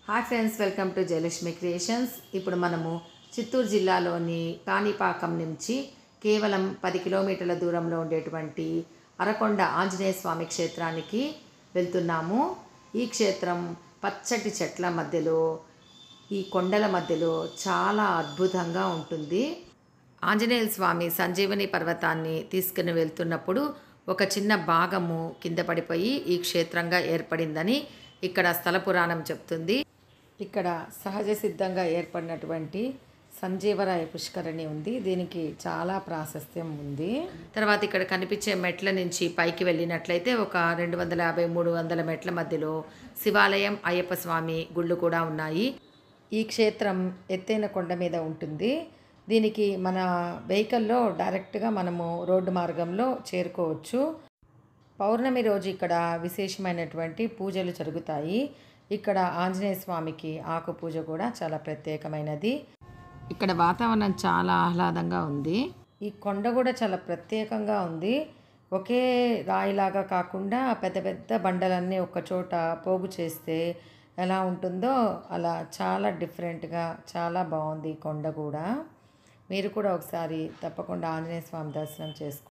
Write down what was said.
hi friends welcome to Jayalakshmi creations ఇప్పుడు మనము చిత్తూరు జిల్లాలోని కాణిపాకం నుంచి కేవలం పది కిలోమీటర్ల దూరంలో ఉండేటువంటి అరకొండ ఆంజనేయ స్వామి క్షేత్రానికి వెళ్తున్నాము ఈ క్షేత్రం పచ్చటి చెట్ల మధ్యలో ఈ కొండల మధ్యలో చాలా అద్భుతంగా ఉంటుంది ఆంజనేయ స్వామి సంజీవని పర్వతాన్ని తీసుకుని వెళ్తున్నప్పుడు ఒక చిన్న భాగము కింద పడిపోయి ఈ క్షేత్రంగా ఏర్పడిందని ఇక్కడ స్థల పురాణం చెప్తుంది ఇక్కడ సహజ సిద్ధంగా ఏర్పడినటువంటి సంజీవరాయ పుష్కరిణి ఉంది దీనికి చాలా ప్రాశస్త్యం ఉంది తర్వాత ఇక్కడ కనిపించే మెట్ల నుంచి పైకి వెళ్ళినట్లయితే ఒక రెండు వందల యాభై మూడు వందల మెట్ల మధ్యలో శివాలయం అయ్యప్ప స్వామి గుళ్ళు కూడా ఉన్నాయి ఈ క్షేత్రం ఎత్తైన కొండ మీద ఉంటుంది దీనికి మన వెహికల్లో డైరెక్ట్గా మనము రోడ్డు మార్గంలో చేరుకోవచ్చు పౌర్ణమి రోజు ఇక్కడ విశేషమైనటువంటి పూజలు జరుగుతాయి ఇక్కడ ఆంజనేయ స్వామికి ఆకు పూజ కూడా చాలా ప్రత్యేకమైనది ఇక్కడ వాతావరణం చాలా ఆహ్లాదంగా ఉంది ఈ కొండ కూడా చాలా ప్రత్యేకంగా ఉంది ఒకే రాయిలాగా కాకుండా పెద్ద పెద్ద బండలన్నీ ఒక చోట పోగు చేస్తే ఎలా ఉంటుందో అలా చాలా డిఫరెంట్గా చాలా బాగుంది ఈ కొండ కూడా మీరు కూడా ఒకసారి తప్పకుండా ఆంజనేయ స్వామి దర్శనం చేసుకో